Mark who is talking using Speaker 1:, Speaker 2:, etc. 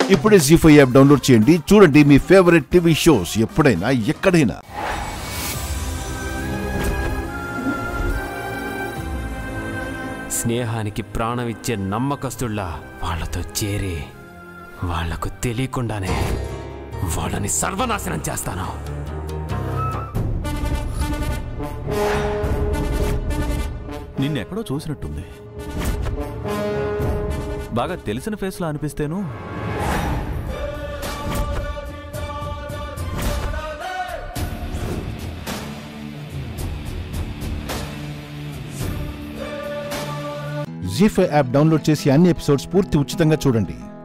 Speaker 1: ఇప్పుడే G five app download చేయండి చూడండి మీ ఫేవరెట్ టీవీ షోస్ ఎప్పుడైనా ఎక్కడైనా
Speaker 2: స్నేహానికి ప్రాణం ఇచ్చే నమ్మకస్తుళ్ళ వాళ్ళతో చేరి వాళ్లకు తెలియకుండానే వాళ్ళని సర్వనాశనం చేస్తాను
Speaker 3: నిన్నెక్కడో చూసినట్టుంది బాగా తెలిసిన ఫేస్లో అనిపిస్తేను
Speaker 1: జీ ఫైవ్ యాప్ డౌన్లోడ్ చేసి అన్ని ఎపిసోడ్స్ పూర్తి ఉచితంగా చూడండి